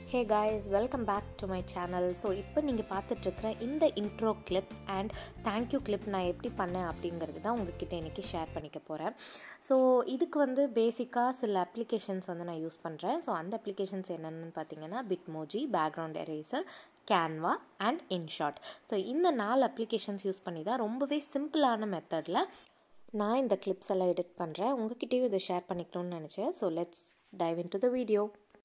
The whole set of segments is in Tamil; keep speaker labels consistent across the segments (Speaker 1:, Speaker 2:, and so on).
Speaker 1: hey guys welcome back to my channel so இப்போ நீங்கள் பார்த்துட்ருக்கிற இந்த intro clip and thank you clip நான் எப்படி பண்ணேன் அப்படிங்கிறது தான் உங்ககிட்ட இன்றைக்கி ஷேர் பண்ணிக்க போகிறேன் ஸோ இதுக்கு வந்து பேசிக்காக சில அப்ளிகேஷன்ஸ் வந்து நான் யூஸ் பண்ணுறேன் ஸோ அந்த அப்ளிகேஷன்ஸ் என்னென்னு பார்த்தீங்கன்னா Bitmoji Background Eraser Canva and InShot so இந்த நாலு அப்ளிகேஷன்ஸ் யூஸ் பண்ணி தான் ரொம்பவே சிம்பிளான மெத்தடில் நான் இந்த கிளிப்ஸ் எல்லாம் எடிட் பண்ணுறேன் உங்ககிட்டயும் இதை ஷேர் பண்ணிக்கணும்னு நினச்சேன் so let's dive into the video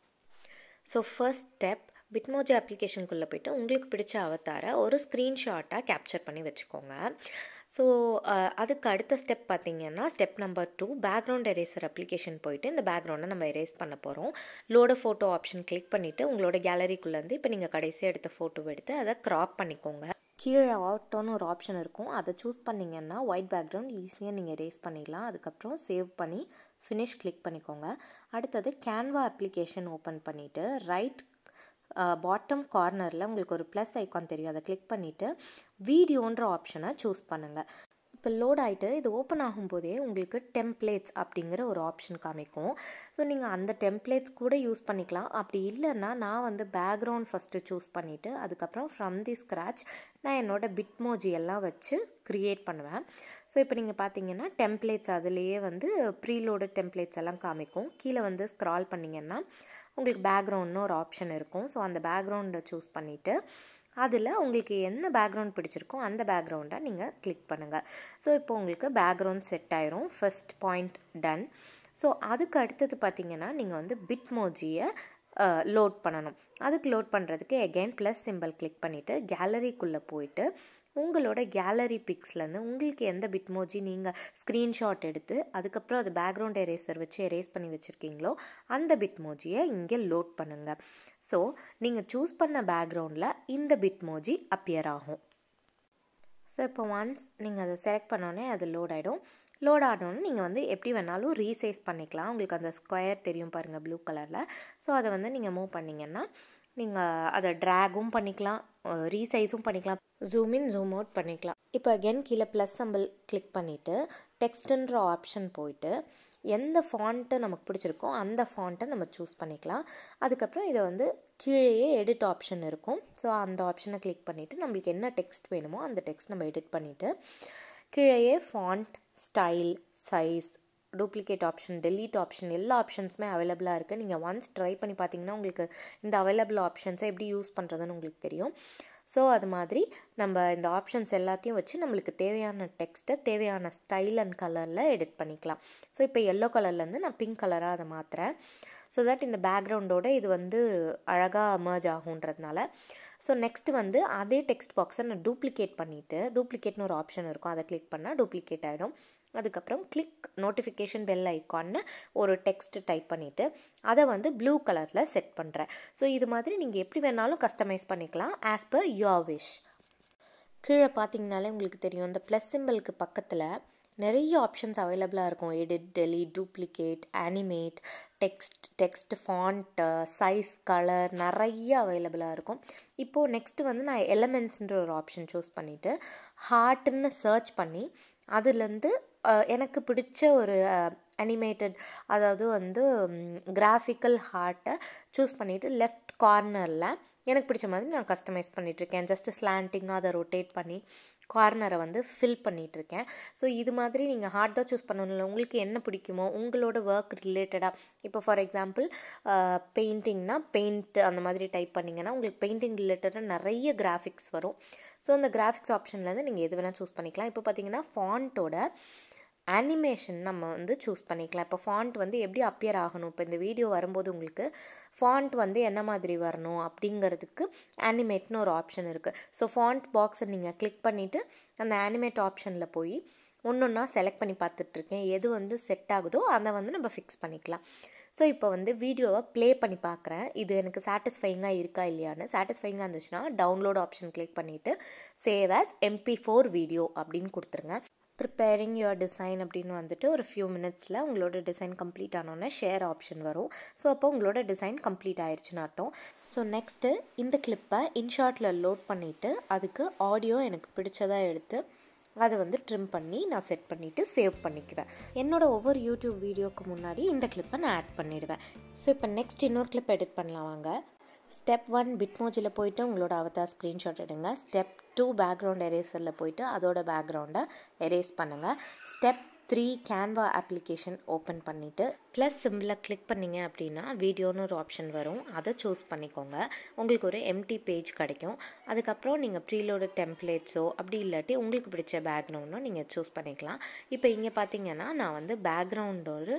Speaker 1: so first step Bitmoji அப்ளிகேஷனுக்குள்ளே போய்ட்டு உங்களுக்கு பிடிச்ச அவதாரை ஒரு ஸ்க்ரீன்ஷாட்டாக கேப்சர் பண்ணி வச்சுக்கோங்க ஸோ அதுக்கு அடுத்த ஸ்டெப் பார்த்தீங்கன்னா step number two Background Eraser application போயிட்டு இந்த பேக்ரவுண்டை நம்ம எரேஸ் பண்ண போகிறோம் லோட ஃபோட்டோ ஆப்ஷன் கிளிக் பண்ணிவிட்டு உங்களோட கேலரிக்குள்ளேருந்து இப்போ நீங்கள் கடைசியாக எடுத்த ஃபோட்டோ எடுத்து அதை க்ராப் பண்ணிக்கோங்க கீழே ஆட்டோன்னு ஒரு ஆப்ஷன் இருக்கும் அதை சூஸ் பண்ணிங்கன்னா ஒயிட் பேக்ரவுண்ட் ஈஸியாக நீங்கள் எரேஸ் பண்ணிடலாம் அதுக்கப்புறம் சேவ் பண்ணி ஃபினிஷ் கிளிக் பண்ணிக்கோங்க அடுத்தது கேன்வா அப்ளிகேஷன் ஓப்பன் பண்ணிவிட்டு ரைட் பாட்டம் கார்னரில் உங்களுக்கு ஒரு ப்ளஸ் ஐக்கான் தெரியும் அதை கிளிக் பண்ணிவிட்டு வீடியோன்ற ஆப்ஷனை சூஸ் பண்ணுங்கள் இப்போ லோட் ஆகிட்டு இது ஓப்பன் ஆகும்போதே உங்களுக்கு டெம்ப்ளேட்ஸ் அப்படிங்கிற ஒரு ஆப்ஷன் காமிக்கும் ஸோ நீங்கள் அந்த டெம்ப்ளேட்ஸ் கூட யூஸ் பண்ணிக்கலாம் அப்படி இல்லைன்னா நான் வந்து பேக்ரவுண்ட் ஃபஸ்ட்டு சூஸ் பண்ணிவிட்டு அதுக்கப்புறம் ஃப்ரம் தி ஸ்க்ராச் நான் என்னோடய பிட்மோஜி எல்லாம் வச்சு க்ரியேட் பண்ணுவேன் ஸோ இப்போ நீங்கள் பார்த்தீங்கன்னா டெம்ப்ளேட்ஸ் அதுலேயே வந்து ப்ரீலோடு டெம்ப்ளேட்ஸ் எல்லாம் காமிக்கும் கீழே வந்து ஸ்க்ரால் பண்ணிங்கன்னா உங்களுக்கு பேக்ரவுண்ட்னு ஒரு ஆப்ஷன் இருக்கும் ஸோ அந்த பேக்ரவுண்டை சூஸ் பண்ணிவிட்டு அதில் உங்களுக்கு என்ன பேக்ரவுண்ட் பிடிச்சிருக்கோ அந்த பேக்ரவுண்டை நீங்கள் கிளிக் பண்ணுங்கள் ஸோ இப்போ உங்களுக்கு பேக்ரவுண்ட் செட் ஆயிரும் ஃபஸ்ட் பாயிண்ட் டன் ஸோ அதுக்கு அடுத்தது பார்த்தீங்கன்னா நீங்கள் வந்து பிட்மோஜியை லோட் பண்ணணும் அதுக்கு லோட் பண்ணுறதுக்கு எகெயின் ப்ளஸ் சிம்பிள் கிளிக் பண்ணிவிட்டு கேலரிக்குள்ளே போயிட்டு உங்களோட கேலரி பிக்ஸ்லேருந்து உங்களுக்கு எந்த பிட்மோஜி நீங்கள் ஸ்க்ரீன்ஷாட் எடுத்து அதுக்கப்புறம் அது பேக்ரவுண்ட் எரேசர் வச்சு எரேஸ் பண்ணி வச்சுருக்கீங்களோ அந்த பிட்மோஜியை இங்கே லோட் பண்ணுங்கள் ஸோ நீங்கள் சூஸ் பண்ண பேக்ரவுண்டில் இந்த பிட்மோஜி அப்பியர் ஆகும் ஸோ இப்போ ஒன்ஸ் நீங்கள் அதை செலக்ட் பண்ணோன்னே அது லோட் ஆகிடும் லோட் ஆனோன்னு நீங்கள் வந்து எப்படி வேணாலும் ரீசைஸ் பண்ணிக்கலாம் உங்களுக்கு அந்த ஸ்கொயர் தெரியும் பாருங்கள் ப்ளூ கலரில் ஸோ அதை வந்து நீங்கள் மூவ் பண்ணிங்கன்னா நீங்கள் அதை ட்ராகும் பண்ணிக்கலாம் ரீசைஸும் பண்ணிக்கலாம் ஜூம் இன் ஜூம் அவுட் பண்ணிக்கலாம் இப்போ அகெயின் கீழே ப்ளஸ் சம்பிள் கிளிக் பண்ணிவிட்டு டெக்ஸ்ட்டுன்ற ஆப்ஷன் போயிட்டு எந்த ஃபாண்ட்டு நமக்கு பிடிச்சிருக்கோ அந்த ஃபாண்ட்டை நம்ம சூஸ் பண்ணிக்கலாம் அதுக்கப்புறம் இதை வந்து கீழேயே எடிட் ஆப்ஷன் இருக்கும் ஸோ அந்த ஆப்ஷனை கிளிக் பண்ணிவிட்டு நம்மளுக்கு என்ன டெக்ஸ்ட் வேணுமோ அந்த டெக்ஸ்ட் நம்ம எடிட் பண்ணிவிட்டு கீழேயே font style size duplicate option delete option எல்லா ஆப்ஷன்ஸுமே அவைலபிளாக இருக்குது நீங்கள் ஒன்ஸ் ட்ரை பண்ணி பார்த்தீங்கன்னா உங்களுக்கு இந்த அவைலபிள் ஆப்ஷன்ஸை எப்படி யூஸ் பண்ணுறதுன்னு உங்களுக்கு தெரியும் ஸோ அது மாதிரி நம்ம இந்த ஆப்ஷன்ஸ் எல்லாத்தையும் வச்சு நம்மளுக்கு தேவையான டெக்ஸ்ட்டை தேவையான ஸ்டைல் அண்ட் கலரில் எடிட் பண்ணிக்கலாம் ஸோ இப்போ எல்லோ கலர்லேருந்து நான் பிங்க் கலராக அதை மாற்றுறேன் ஸோ தட் இந்த பேக்ரவுண்டோட இது வந்து அழகாக அமர்ஜ் ஆகுன்றதுனால ஸோ நெக்ஸ்ட் வந்து அதே டெக்ஸ்ட் பாக்ஸை நான் டூப்ளிகேட் பண்ணிவிட்டு டூப்ளிகேட்னு ஒரு ஆப்ஷன் இருக்கும் அதை கிளிக் பண்ணால் டூப்ளிகேட் ஆகிடும் அதுக்கப்புறம் கிளிக் நோட்டிஃபிகேஷன் பெல் ஐக்கான்னு ஒரு டெக்ஸ்ட் டைப் பண்ணிவிட்டு அதை வந்து ப்ளூ கலரில் செட் பண்ணுறேன் ஸோ இது மாதிரி நீங்கள் எப்படி வேணாலும் கஸ்டமைஸ் பண்ணிக்கலாம் ஆஸ் பர் யோர் விஷ் கீழே பார்த்தீங்கனாலே உங்களுக்கு தெரியும் இந்த ப்ளஸ் சிம்பிளுக்கு பக்கத்தில் நிறைய ஆப்ஷன்ஸ் அவைலபிளாக இருக்கும் edit delete duplicate animate text text font size colour நிறைய அவைலபிளாக இருக்கும் இப்போது நெக்ஸ்ட்டு வந்து நான் எலமெண்ட்ஸ்ன்ற ஒரு ஆப்ஷன் சூஸ் பண்ணிவிட்டு ஹார்ட்டுன்னு சர்ச் பண்ணி அதுலேருந்து எனக்கு பிடிச்ச ஒரு அனிமேட்டட் அதாவது வந்து கிராஃபிக்கல் ஹார்ட்டை சூஸ் பண்ணிவிட்டு லெஃப்ட் கார்னரில் எனக்கு பிடிச்ச மாதிரி நான் கஸ்டமைஸ் பண்ணிகிட்ருக்கேன் ஜஸ்ட் ஸ்லாண்டிங்காக அதை ரொட்டேட் பண்ணி கார்னரை வந்து ஃபில் பண்ணிகிட்ருக்கேன் ஸோ இது மாதிரி நீங்கள் ஹார்ட் தான் சூஸ் பண்ணணும் உங்களுக்கு என்ன பிடிக்குமோ உங்களோட ஒர்க் ரிலேட்டடாக இப்போ ஃபார் எக்ஸாம்பிள் பெயிண்டிங்னா பெயிண்ட் அந்த மாதிரி டைப் பண்ணிங்கன்னா உங்களுக்கு பெயிண்டிங் ரிலேட்டடாக நிறைய கிராஃபிக்ஸ் வரும் ஸோ அந்த கிராஃபிக்ஸ் ஆப்ஷன்லேருந்து நீங்கள் எது வேணால் சூஸ் பண்ணிக்கலாம் இப்போ பார்த்தீங்கன்னா ஃபாண்ட்டோட அனிமேஷன் நம்ம வந்து சூஸ் பண்ணிக்கலாம் இப்போ ஃபாண்ட் வந்து எப்படி அப்பியர் ஆகணும் இப்போ இந்த வீடியோ வரும்போது உங்களுக்கு ஃபாண்ட் வந்து என்ன மாதிரி வரணும் அப்படிங்கிறதுக்கு அனிமேட்னு ஒரு ஆப்ஷன் இருக்குது ஸோ ஃபாண்ட் பாக்ஸை நீங்கள் கிளிக் பண்ணிவிட்டு அந்த அனிமேட் ஆப்ஷனில் போய் ஒன்று ஒன்றா செலக்ட் பண்ணி பார்த்துட்ருக்கேன் எது வந்து செட் ஆகுதோ அதை வந்து நம்ம ஃபிக்ஸ் பண்ணிக்கலாம் ஸோ இப்போ வந்து வீடியோவை ப்ளே பண்ணி பார்க்குறேன் இது எனக்கு சாட்டிஸ்ஃபைங்காக இருக்கா இல்லையான்னு சாட்டிஸ்ஃபைங்காக இருந்துச்சுன்னா டவுன்லோட் ஆப்ஷன் கிளிக் பண்ணிவிட்டு save as MP four video அப்படின்னு கொடுத்துருங்க ப்ரிப்பேரிங் யுவர் டிசைன் அப்படின்னு வந்துட்டு ஒரு ஃபியூ மினிட்ஸில் உங்களோட டிசைன் கம்ப்ளீட் ஆனோன்னே ஷேர் ஆப்ஷன் வரும் ஸோ அப்போ உங்களோட டிசைன் கம்ப்ளீட் ஆயிடுச்சுன்னு அர்த்தம் ஸோ நெக்ஸ்ட்டு இந்த கிளிப்பை இன்ஷாட்டில் லோட் பண்ணிவிட்டு அதுக்கு ஆடியோ எனக்கு பிடிச்சதாக எடுத்து அதை வந்து ட்ரிம் பண்ணி நான் செட் பண்ணிவிட்டு சேவ் பண்ணிக்குவேன் என்னோடய ஒவ்வொரு யூடியூப் வீடியோக்கு முன்னாடி இந்த கிளிப்பை நான் ஆட் பண்ணிடுவேன் ஸோ இப்போ நெக்ஸ்ட் இன்னொரு கிளிப் எடிட் பண்ணலாம் வாங்க ஸ்டெப் ஒன் பிட்மோஜியில் போயிட்டு உங்களோட அவதார் ஸ்க்ரீன்ஷாட் எடுங்க ஸ்டெப் டூ பேக்ரவுண்ட் எரேசரில் போயிட்டு அதோட பேக்ரவுண்டை எரேஸ் பண்ணுங்கள் step three Canva application open பண்ணிவிட்டு ப்ளஸ் சிம்பிளை கிளிக் பண்ணிங்க அப்படின்னா வீடியோன்னு ஒரு ஆப்ஷன் வரும் அதை சூஸ் பண்ணிக்கோங்க உங்களுக்கு ஒரு எம்டி பேஜ் கிடைக்கும் அதுக்கப்புறம் நீங்கள் ப்ரீலோட டெம்ப்ளேட்ஸோ அப்படி இல்லாட்டி உங்களுக்கு பிடிச்ச பேக்ரவுண்டோ நீங்கள் சூஸ் பண்ணிக்கலாம் இப்போ இங்கே பார்த்தீங்கன்னா நான் வந்து பேக்ரவுண்ட் ஒரு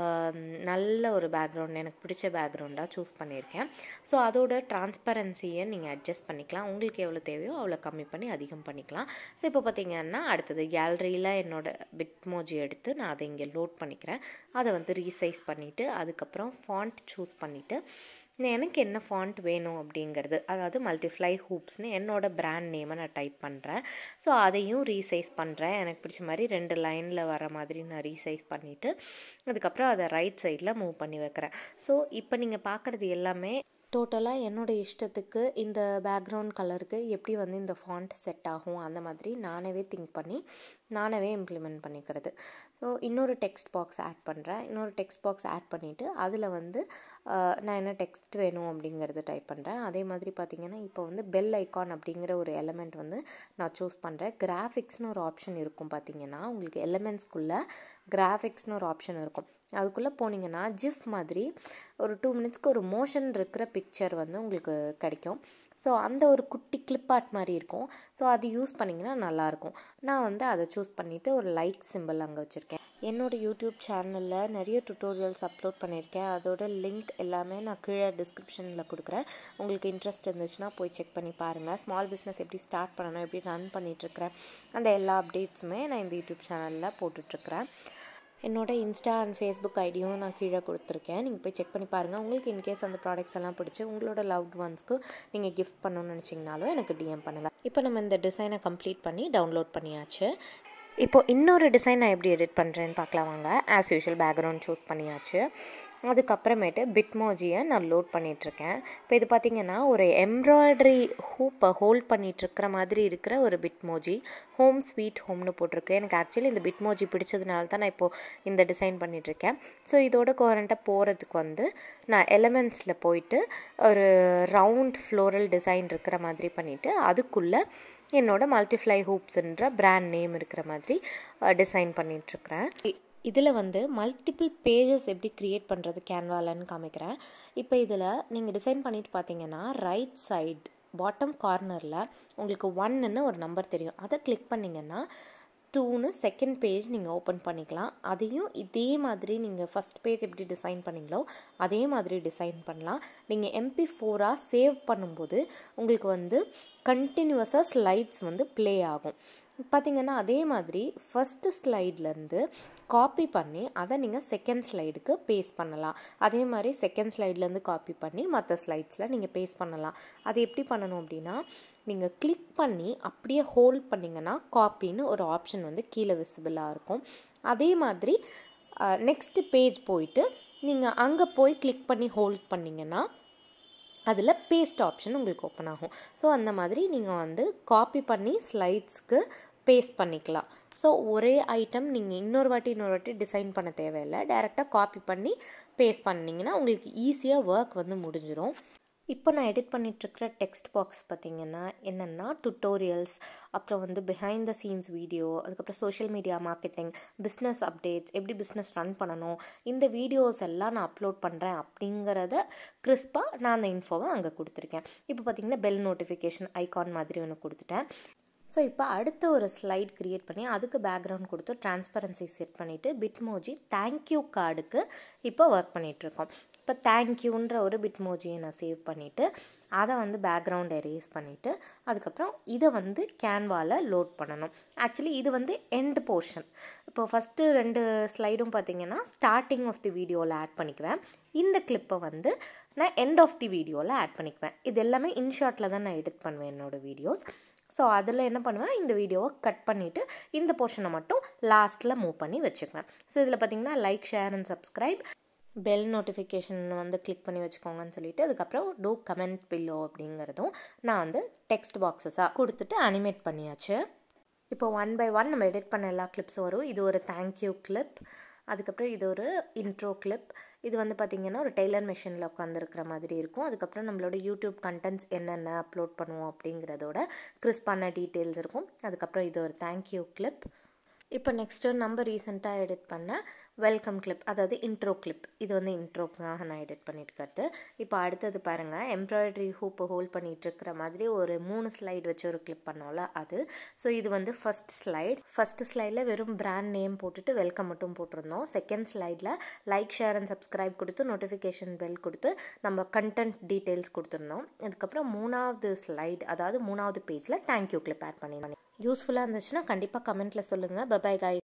Speaker 1: நல்ல ஒரு பேக்ரவுண்ட் எனக்கு பிடிச்ச பேக்ரவுண்டாக சூஸ் பண்ணியிருக்கேன் ஸோ அதோட டிரான்ஸ்பரன்சியை நீங்கள் அட்ஜஸ்ட் பண்ணிக்கலாம் உங்களுக்கு எவ்வளோ தேவையோ அவ்வளோ கம்மி பண்ணி அதிகம் பண்ணிக்கலாம் ஸோ இப்போ பார்த்தீங்கன்னா அடுத்தது கேலரியில் என்னோட பிட்மோஜி எடுத்து நான் அதை இங்கே லோட் பண்ணிக்கிறேன் அதை வந்து ரீசைஸ் பண்ணிவிட்டு அதுக்கப்புறம் ஃபாண்ட் சூஸ் பண்ணிவிட்டு எனக்கு என்ன ஃபாண்ட் வேணும் அப்படிங்கிறது அதாவது மல்டிஃப்ளை ஹூப்ஸ்னு என்னோடய பிராண்ட் நேமை நான் டைப் பண்ணுறேன் ஸோ அதையும் ரீசைஸ் பண்ணுறேன் எனக்கு பிடிச்ச மாதிரி ரெண்டு லைனில் வர மாதிரி நான் ரீசைஸ் பண்ணிவிட்டு அதுக்கப்புறம் அதை ரைட் சைடில் மூவ் பண்ணி வைக்கிறேன் ஸோ இப்போ நீங்கள் பார்க்குறது எல்லாமே டோட்டலாக என்னோடய இஷ்டத்துக்கு இந்த பேக்ரவுண்ட் கலருக்கு எப்படி வந்து இந்த ஃபாண்ட் செட் ஆகும் அந்த மாதிரி நானவே திங்க் பண்ணி நானவே இம்ப்ளிமெண்ட் பண்ணிக்கிறது ஸோ இன்னொரு டெக்ஸ்ட் பாக்ஸ் ஆட் பண்ணுறேன் இன்னொரு டெக்ஸ்ட் பாக்ஸ் ஆட் பண்ணிவிட்டு அதில் வந்து நான் என்ன டெக்ஸ்ட் வேணும் அப்படிங்கிறது டைப் பண்ணுறேன் அதே மாதிரி பார்த்திங்கன்னா இப்போ வந்து பெல் ஐக்கான் அப்படிங்கிற ஒரு எலமெண்ட் வந்து நான் சூஸ் பண்ணுறேன் கிராஃபிக்ஸ்னு ஒரு ஆப்ஷன் இருக்கும் பார்த்திங்கன்னா உங்களுக்கு எலமெண்ட்ஸ்குள்ளே கிராஃபிக்ஸ்னு ஒரு ஆப்ஷன் இருக்கும் அதுக்குள்ளே போனீங்கன்னா ஜிஃப் மாதிரி ஒரு டூ மினிட்ஸ்க்கு ஒரு மோஷன் இருக்கிற பிக்சர் வந்து உங்களுக்கு கிடைக்கும் ஸோ அந்த ஒரு குட்டி கிளிப் ஆர்ட் மாதிரி இருக்கும் ஸோ அது யூஸ் பண்ணிங்கன்னா நல்லாயிருக்கும் நான் வந்து அதை சூஸ் பண்ணிவிட்டு ஒரு லைக் சிம்பிள் அங்கே வச்சுருக்கேன் என்னோடய யூடியூப் சேனலில் நிறைய டுட்டோரியல்ஸ் அப்லோட் பண்ணியிருக்கேன் அதோட லிங்க் எல்லாமே நான் கீழே டிஸ்கிரிப்ஷனில் கொடுக்குறேன் உங்களுக்கு இன்ட்ரெஸ்ட் இருந்துச்சுன்னா போய் செக் பண்ணி பாருங்கள் ஸ்மால் பிஸ்னஸ் எப்படி ஸ்டார்ட் பண்ணணும் எப்படி ரன் பண்ணிகிட்ருக்கிறேன் அந்த எல்லா அப்டேட்ஸுமே நான் இந்த யூடியூப் சேனலில் போட்டுட்ருக்கிறேன் என்னோட இன்ஸ்டா அண்ட் ஃபேஸ்புக் ஐடியும் நான் கீழே கொடுத்துருக்கேன் நீங்கள் போய் செக் பண்ணி பாருங்கள் உங்களுக்கு இன்கேஸ் அந்த ப்ராடக்ட்ஸ் எல்லாம் பிடிச்சி உங்களோட லவ்ட் ஒன்ஸ்க்கு நீங்கள் கிஃப்ட் பண்ணணும்னு நினச்சிங்கனாலும் எனக்கு டிஎம் பண்ணுங்கள் இப்போ நம்ம இந்த டிசைனை கம்ப்ளீட் பண்ணி டவுன்லோட் பண்ணியாச்சு இப்போ இன்னொரு டிசைன் நான் எப்படி எடிட் பண்ணுறேன்னு பார்க்கலாம் வாங்க ஆஸ் யூஷுவல் பேக்ரவுண்ட் சூஸ் பண்ணியாச்சு அதுக்கப்புறமேட்டு பிட்மோஜியை நான் லோட் பண்ணிகிட்ருக்கேன் இப்போ இது பார்த்திங்கன்னா ஒரு எம்ப்ராய்டரி ஹூப்பை ஹோல்ட் பண்ணிகிட்ருக்கிற மாதிரி இருக்கிற ஒரு பிட்மோஜி ஹோம் ஸ்வீட் ஹோம்னு போட்டிருக்கு எனக்கு ஆக்சுவலி இந்த பிட்மோஜி பிடிச்சதுனால தான் நான் இப்போது இந்த டிசைன் பண்ணிகிட்ருக்கேன் ஸோ இதோட கோரண்ட்டாக போகிறதுக்கு வந்து நான் எலமெண்ட்ஸில் போயிட்டு ஒரு ரவுண்ட் ஃப்ளோரல் டிசைன் இருக்கிற மாதிரி பண்ணிவிட்டு அதுக்குள்ளே என்னோட மல்டிஃப்ளை ஹூப்ஸுன்ற பிராண்ட் நேம் இருக்கிற மாதிரி டிசைன் பண்ணிகிட்ருக்கிறேன் இதில் வந்து மல்டிபிள் பேஜஸ் எப்படி க்ரியேட் பண்ணுறது கேன்வாலன்னு காமிக்கிறேன் இப்போ இதில் நீங்கள் டிசைன் பண்ணிட்டு பார்த்தீங்கன்னா ரைட் சைட் பாட்டம் கார்னரில் உங்களுக்கு ஒன்னுன்னு ஒரு நம்பர் தெரியும் அதை கிளிக் பண்ணிங்கன்னா டூன்னு செகண்ட் பேஜ் நீங்கள் ஓப்பன் பண்ணிக்கலாம் அதையும் இதே மாதிரி நீங்கள் ஃபஸ்ட் பேஜ் எப்படி டிசைன் பண்ணிங்களோ அதே மாதிரி டிசைன் பண்ணலாம் நீங்கள் எம்பி ஃபோராக சேவ் பண்ணும்போது உங்களுக்கு வந்து கண்டினியூவஸாக ஸ்லைட்ஸ் வந்து ப்ளே ஆகும் பார்த்திங்கன்னா அதே மாதிரி ஃபஸ்ட்டு ஸ்லைட்லேருந்து காப்பி பண்ணி அதை நீங்கள் செகண்ட் ஸ்லைடுக்கு பேஸ்ட் பண்ணலாம் அதே மாதிரி செகண்ட் ஸ்லைட்லேருந்து காப்பி பண்ணி மற்ற ஸ்லைட்ஸில் நீங்கள் பேஸ்ட் பண்ணலாம் அது எப்படி பண்ணணும் அப்படின்னா நீங்கள் கிளிக் பண்ணி அப்படியே ஹோல்ட் பண்ணிங்கன்னா காப்பின்னு ஒரு ஆப்ஷன் வந்து கீழே விசிபிளாக இருக்கும் அதே மாதிரி நெக்ஸ்ட்டு பேஜ் போயிட்டு நீங்கள் அங்கே போய் கிளிக் பண்ணி ஹோல்ட் பண்ணிங்கன்னா அதில் பேஸ்ட் ஆப்ஷன் உங்களுக்கு ஓப்பன் ஆகும் ஸோ அந்த மாதிரி நீங்கள் வந்து காப்பி பண்ணி ஸ்லைட்ஸ்க்கு பேஸ்ட் பண்ணிக்கலாம் ஸோ ஒரே ஐட்டம் நீங்கள் இன்னொரு வாட்டி இன்னொரு வாட்டி டிசைன் பண்ண தேவையில்லை டேரெக்டாக காப்பி பண்ணி பேஸ்ட் பண்ணிங்கன்னா உங்களுக்கு ஈஸியாக ஒர்க் வந்து முடிஞ்சிடும் இப்போ நான் எடிட் பண்ணிகிட்ருக்கிற டெக்ஸ்ட் பாக்ஸ் பார்த்திங்கன்னா என்னென்னா டுட்டோரியல்ஸ் அப்புறம் வந்து பிஹைண்ட் த சீன்ஸ் வீடியோ அதுக்கப்புறம் social media marketing business updates எப்படி பிஸ்னஸ் ரன் பண்ணணும் இந்த வீடியோஸ் எல்லாம் நான் அப்லோட் பண்ணுறேன் அப்படிங்கிறத கிறிஸ்பாக நான் அந்த இன்ஃபோவை அங்கே கொடுத்துருக்கேன் இப்போ பார்த்திங்கன்னா பெல் நோட்டிஃபிகேஷன் ஐகான் மாதிரி ஒன்று கொடுத்துட்டேன் ஸோ இப்போ அடுத்த ஒரு ஸ்லைட் க்ரியேட் பண்ணி அதுக்கு பேக்ரவுண்ட் கொடுத்து டிரான்ஸ்பரன்சி செட் பண்ணிவிட்டு பிட்மோஜி தேங்க்யூ கார்டுக்கு இப்போ ஒர்க் பண்ணிகிட்ருக்கோம் இப்போ தேங்க்யூன்ற ஒரு பிட்மோஜியை நான் சேவ் பண்ணிவிட்டு அதை வந்து பேக்ரவுண்ட் எரேஸ் பண்ணிவிட்டு அதுக்கப்புறம் இதை வந்து கேன்வாவில் லோட் பண்ணணும் ஆக்சுவலி இது வந்து எண்ட் போர்ஷன் இப்போ ஃபஸ்ட்டு ரெண்டு ஸ்லைடும் பார்த்தீங்கன்னா ஸ்டார்டிங் ஆஃப் தி வீடியோவில் ஆட் பண்ணிக்குவேன் இந்த கிளிப்பை வந்து நான் எண்ட் ஆஃப் தி வீடியோவில் ஆட் பண்ணிக்குவேன் இது எல்லாமே இன்ஷார்ட்டில் தான் நான் எடிட் பண்ணுவேன் என்னோடய வீடியோஸ் ஸோ அதில் என்ன பண்ணுவேன் இந்த வீடியோவை கட் பண்ணிவிட்டு இந்த போர்ஷனை மட்டும் லாஸ்ட்டில் மூவ் பண்ணி வச்சுக்குவேன் ஸோ இதில் பார்த்தீங்கன்னா like share and subscribe bell notification வந்து கிளிக் பண்ணி வச்சுக்கோங்கன்னு சொல்லிட்டு அதுக்கப்புறம் டூ கமெண்ட் பில்லோ அப்படிங்கிறதும் நான் வந்து டெக்ஸ்ட் பாக்ஸஸாக கொடுத்துட்டு அனிமேட் பண்ணியாச்சு இப்போ ஒன் பை ஒன் நம்ம எடிட் பண்ண எல்லா கிளிப்ஸும் வரும் இது ஒரு தேங்க்யூ கிளிப் அதுக்கப்புறம் இது ஒரு இன்ட்ரோ கிளிப் இது வந்து பார்த்திங்கன்னா ஒரு டெய்லர் மிஷினில் உட்காந்துருக்கிற மாதிரி இருக்கும் அதுக்கப்புறம் நம்மளோட யூடியூப் கண்டென்ட்ஸ் என்னென்ன அப்லோட் பண்ணுவோம் அப்படிங்கிறதோட கிறிஸ்பான டீட்டெயில்ஸ் இருக்கும் அதுக்கப்புறம் இது ஒரு தேங்க்யூ கிளிப் இப்போ நெக்ஸ்ட்டு நம்ம ரீசெண்டாக எடிட் பண்ண வெல்கம் கிளிப் அதாவது இன்ட்ரோ கிளிப் இது வந்து இன்ட்ரோக்காக நான் எடிட் பண்ணிட்டுருக்கிறது இப்போ அடுத்தது பாருங்கள் எம்ப்ராய்டரி ஹூப்பை ஹோல்ட் பண்ணிகிட்ருக்கிற மாதிரி ஒரு மூணு ஸ்லைடு வச்சு ஒரு கிளிப் பண்ணோம்ல அது ஸோ இது வந்து ஃபஸ்ட் ஸ்லைட் ஃபஸ்ட் ஸ்லைடில் வெறும் பிராண்ட் நேம் போட்டுட்டு வெல்கம் மட்டும் போட்டிருந்தோம் செகண்ட் ஸ்லைடில் லைக் ஷேர் அண்ட் சப்ஸ்கிரைப் கொடுத்து நோட்டிஃபிகேஷன் பெல் கொடுத்து நம்ம கண்டென்ட் டீட்டெயில்ஸ் கொடுத்துருந்தோம் அதுக்கப்புறம் மூணாவது ஸ்லைட் அதாவது மூணாவது பேஜில் தேங்க்யூ கிளிப் ஆட் பண்ணியிருந்தோம் யூஸ்ஃபுல்லாக இருந்துச்சுன்னா கண்டிப்பாக கமெண்ட்டில் சொல்லுங்கள் பபாய் காய்